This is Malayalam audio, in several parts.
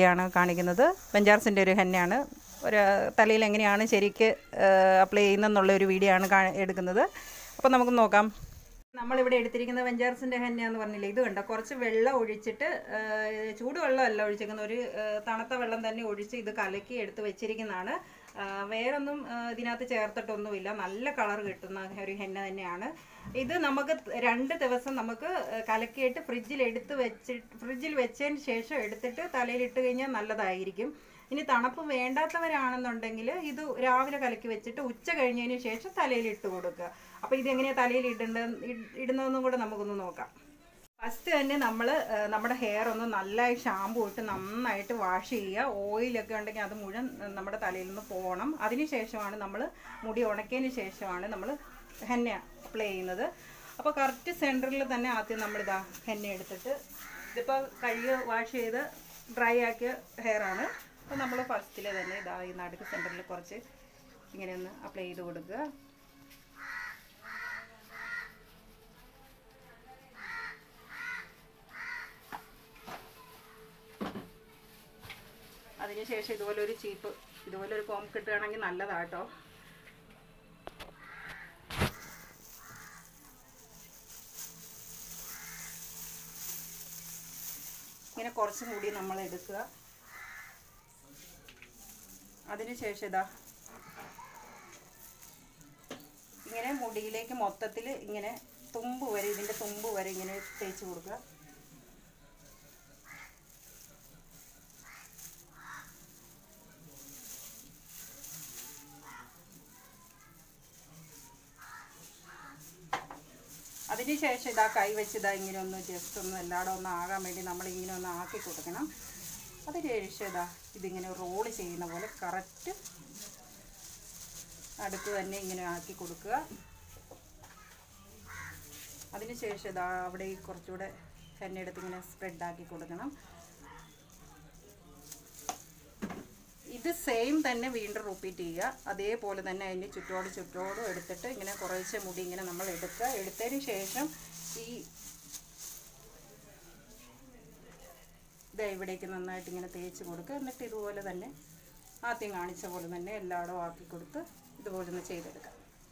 വീഡിയോ ആണ് കാണിക്കുന്നത് ബെഞ്ചാർസിൻ്റെ ഒരു ഹെന്നയാണ് ഒരു തലയിൽ എങ്ങനെയാണ് ശരിക്ക് അപ്ലൈ ചെയ്യുന്നതെന്നുള്ള ഒരു വീഡിയോ ആണ് കാ എടുക്കുന്നത് അപ്പോൾ നമുക്ക് നോക്കാം നമ്മളിവിടെ എടുത്തിരിക്കുന്ന വെഞ്ചാർസിൻ്റെ ഹെന്ന എന്ന് പറഞ്ഞില്ലേ ഇത് കണ്ടോ കുറച്ച് വെള്ളം ഒഴിച്ചിട്ട് ആ, ചൂടുവെള്ളമല്ല ഒഴിച്ചിരിക്കുന്ന ഒരു ആ, തണുത്ത വെള്ളം തന്നെ ഒഴിച്ച് ഇത് കലക്കി എടുത്ത് വെച്ചിരിക്കുന്നതാണ് ആ, വേറൊന്നും ആ, ഇതിനകത്ത് ചേർത്തിട്ടൊന്നുമില്ല നല്ല കളർ കിട്ടുന്ന ഒരു ഹെന്ന തന്നെയാണ് ഇത് നമുക്ക് രണ്ട് ദിവസം നമുക്ക് കലക്കിയിട്ട് ഫ്രിഡ്ജിൽ എടുത്ത് വെച്ച് ഫ്രിഡ്ജിൽ വെച്ചതിന് ശേഷം എടുത്തിട്ട് തലയിലിട്ട് കഴിഞ്ഞാൽ നല്ലതായിരിക്കും ഇനി തണുപ്പ് വേണ്ടാത്തവരാണെന്നുണ്ടെങ്കിൽ ഇത് രാവിലെ കലക്കി വെച്ചിട്ട് ഉച്ച കഴിഞ്ഞതിന് ശേഷം തലയിൽ ഇട്ട് കൊടുക്കുക അപ്പോൾ ഇത് എങ്ങനെയാണ് തലയിൽ ഇടേണ്ട ഇടുന്നതെന്നും കൂടെ നമുക്കൊന്ന് നോക്കാം ഫസ്റ്റ് തന്നെ നമ്മൾ നമ്മുടെ ഹെയർ ഒന്ന് നല്ലതായി ഷാമ്പു ഇട്ട് നന്നായിട്ട് വാഷ് ചെയ്യുക ഓയിലൊക്കെ ഉണ്ടെങ്കിൽ അത് മുഴുവൻ നമ്മുടെ തലയിൽ നിന്ന് പോകണം അതിന് ശേഷമാണ് നമ്മൾ മുടി ഉണക്കിയതിന് ശേഷമാണ് നമ്മൾ ഹെന്ന അപ്ലൈ ചെയ്യുന്നത് അപ്പോൾ കറക്റ്റ് സെൻറ്ററിൽ തന്നെ ആദ്യം നമ്മളിതാ ഹെന്ന എടുത്തിട്ട് ഇതിപ്പോൾ കഴുകി വാഷ് ചെയ്ത് ഡ്രൈ ആക്കിയ ഹെയറാണ് അപ്പോൾ നമ്മൾ ഫസ്റ്റിൽ തന്നെ ഇതാ ഈ നടുക്ക് സെൻറ്ററിൽ കുറച്ച് ഇങ്ങനെ ഒന്ന് അപ്ലൈ ചെയ്ത് കൊടുക്കുക അതിനുശേഷം ഇതുപോലെ ഒരു ചീപ്പ് ഇതുപോലെ ഒരു കോം കിട്ടുകയാണെങ്കിൽ നല്ലതാട്ടോ ഇങ്ങനെ കുറച്ചും കൂടി നമ്മൾ എടുക്കുക അതിനുശേഷം ഇതാ ഇങ്ങനെ മുടിയിലേക്ക് മൊത്തത്തിൽ ഇങ്ങനെ തുമ്പ് വരെ ഇതിൻ്റെ തുമ്പ് വരെ ഇങ്ങനെ തേച്ച് കൊടുക്കുക അതിനുശേഷം ഇതാ കൈ വെച്ച് ഇതാ ഇങ്ങനെ ഒന്ന് ജസ്റ്റ് ഒന്ന് എല്ലായിടും ഒന്ന് ആകാൻ വേണ്ടി നമ്മൾ ഇങ്ങനെ ഒന്ന് ആക്കി കൊടുക്കണം അതിനുശേഷം ഇതാ ഇതിങ്ങനെ റോള് ചെയ്യുന്ന പോലെ കറക്റ്റ് അടുത്ത് തന്നെ ഇങ്ങനെ ആക്കി കൊടുക്കുക അതിനുശേഷം ഇതാ അവിടെ ഈ കുറച്ചുകൂടെ എണ്ണ എടുത്ത് ഇങ്ങനെ സ്പ്രെഡ് ആക്കി കൊടുക്കണം ഇത് സെയിം തന്നെ വീണ്ടും റിപ്പീറ്റ് ചെയ്യുക അതേപോലെ തന്നെ അതിൻ്റെ ചുറ്റോട് ചുറ്റോടും എടുത്തിട്ട് ഇങ്ങനെ കുറേശ്ശെ മുടി ഇങ്ങനെ നമ്മൾ എടുക്കുക എടുത്തതിന് ശേഷം ഈ ഇതാ ഇവിടേക്ക് നന്നായിട്ട് ഇങ്ങനെ തേച്ച് കൊടുക്കുക എന്നിട്ട് ഇതുപോലെ തന്നെ ആദ്യം കാണിച്ച പോലെ തന്നെ എല്ലായിടവും ആക്കി കൊടുത്ത് ഇതുപോലെ ഒന്ന് ചെയ്തെടുക്കാം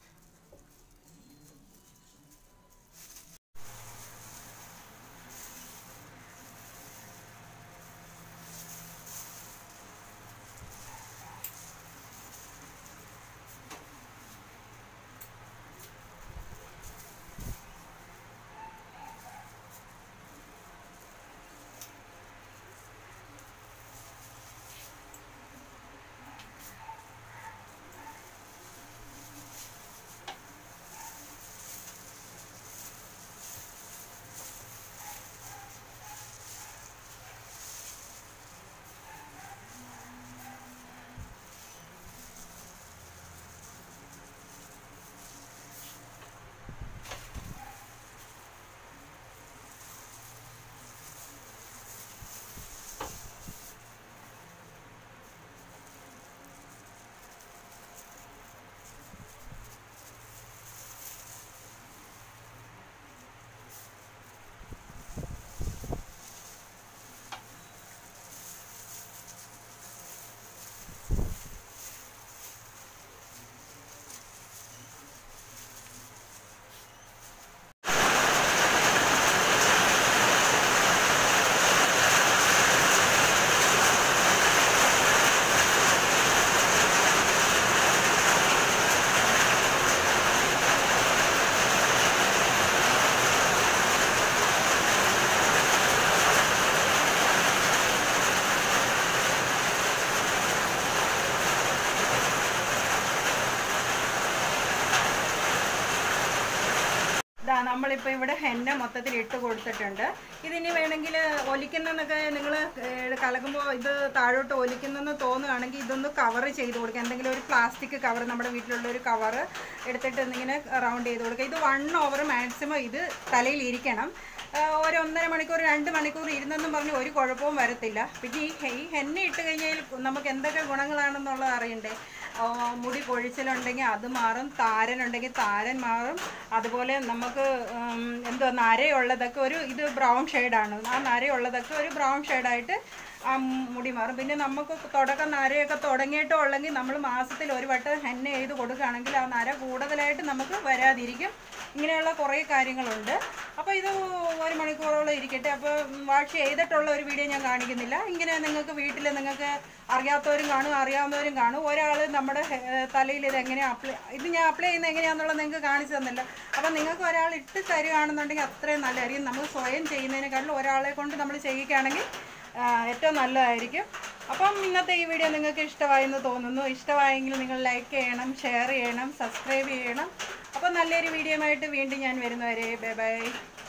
ഇതാ നമ്മളിപ്പോൾ ഇവിടെ ഹെന്ന മൊത്തത്തിൽ ഇട്ട് കൊടുത്തിട്ടുണ്ട് ഇതിനി വേണമെങ്കിൽ ഒലിക്കുന്നെന്നൊക്കെ നിങ്ങൾ കലക്കുമ്പോൾ ഇത് താഴോട്ട് ഒലിക്കുന്നെന്ന് തോന്നുകയാണെങ്കിൽ ഇതൊന്ന് കവർ ചെയ്ത് കൊടുക്കുക എന്തെങ്കിലും ഒരു പ്ലാസ്റ്റിക് കവർ നമ്മുടെ വീട്ടിലുള്ള ഒരു കവർ എടുത്തിട്ട് ഇങ്ങനെ റൗണ്ട് ചെയ്ത് കൊടുക്കുക ഇത് വൺ ഓവർ മാക്സിമം ഇത് തലയിൽ ഇരിക്കണം ആ, ഒരു ഒന്നര മണിക്കൂർ രണ്ട് മണിക്കൂർ ഇരുന്നെന്നും പറഞ്ഞ് ഒരു കുഴപ്പവും വരത്തില്ല പിന്നെ ഈ ഹെ- ഈ ഹെന്ന ഇട്ട് കഴിഞ്ഞാൽ നമുക്ക് എന്തൊക്കെ ഗുണങ്ങളാണെന്നുള്ളത് അറിയണ്ടേ ആ, മുടി കൊഴിച്ചിലുണ്ടെങ്കിൽ അത് മാറും താരനുണ്ടെങ്കിൽ താരൻ മാറും അതുപോലെ നമുക്ക് ഉം, എന്തുവാ നരയുള്ളതൊക്കെ ഒരു ഇത് ബ്രൗൺ ഷെയ്ഡാണ് ആ നരയുള്ളതൊക്കെ ഒരു ബ്രൗൺ ഷെയ്ഡായിട്ട് ആ മുടി മാറും പിന്നെ നമുക്ക് തുടക്കം നരയൊക്കെ തുടങ്ങിയിട്ടോ ഉള്ളെങ്കിൽ നമ്മൾ മാസത്തിൽ ഒരു വട്ടം ഹെന്ന ചെയ്ത് കൊടുക്കുകയാണെങ്കിൽ ആ നര കൂടുതലായിട്ട് നമുക്ക് വരാതിരിക്കും ഇങ്ങനെയുള്ള കുറേ കാര്യങ്ങളുണ്ട് അപ്പോൾ ഇത് ഒരു മണിക്കൂറോളം ഇരിക്കട്ടെ അപ്പോൾ വാഷ് ചെയ്തിട്ടുള്ള ഒരു വീഡിയോ ഞാൻ കാണിക്കുന്നില്ല ഇങ്ങനെ നിങ്ങൾക്ക് വീട്ടിൽ നിങ്ങൾക്ക് അറിയാത്തവരും കാണും അറിയാവുന്നവരും കാണും ഒരാൾ നമ്മുടെ ഹെ- തലയിൽ ഇത് എങ്ങനെ അപ്ലൈ ഇത് ഞാൻ അപ്ലൈ ചെയ്യുന്നത് എങ്ങനെയാണെന്നുള്ളത് നിങ്ങൾക്ക് കാണിച്ചു തന്നില്ല അപ്പം നിങ്ങൾക്ക് ഒരാൾ ഇട്ട് തരികയാണെന്നുണ്ടെങ്കിൽ അത്രയും നല്ലതായിരിക്കും നമ്മൾ സ്വയം ചെയ്യുന്നതിനെക്കാട്ടിലും ഒരാളെ കൊണ്ട് നമ്മൾ ചെയ്യിക്കുകയാണെങ്കിൽ ആ, ഏറ്റവും നല്ലതായിരിക്കും അപ്പം ഇന്നത്തെ ഈ വീഡിയോ നിങ്ങൾക്ക് ഇഷ്ടമായെന്ന് തോന്നുന്നു ഇഷ്ടമായെങ്കിൽ നിങ്ങൾ ലൈക്ക് ചെയ്യണം ഷെയർ ചെയ്യണം സബ്സ്ക്രൈബ് ചെയ്യണം അപ്പം നല്ലൊരു വീഡിയോ ആയിട്ട് വീണ്ടും ഞാൻ വരുന്നവരെ ബൈ ബൈ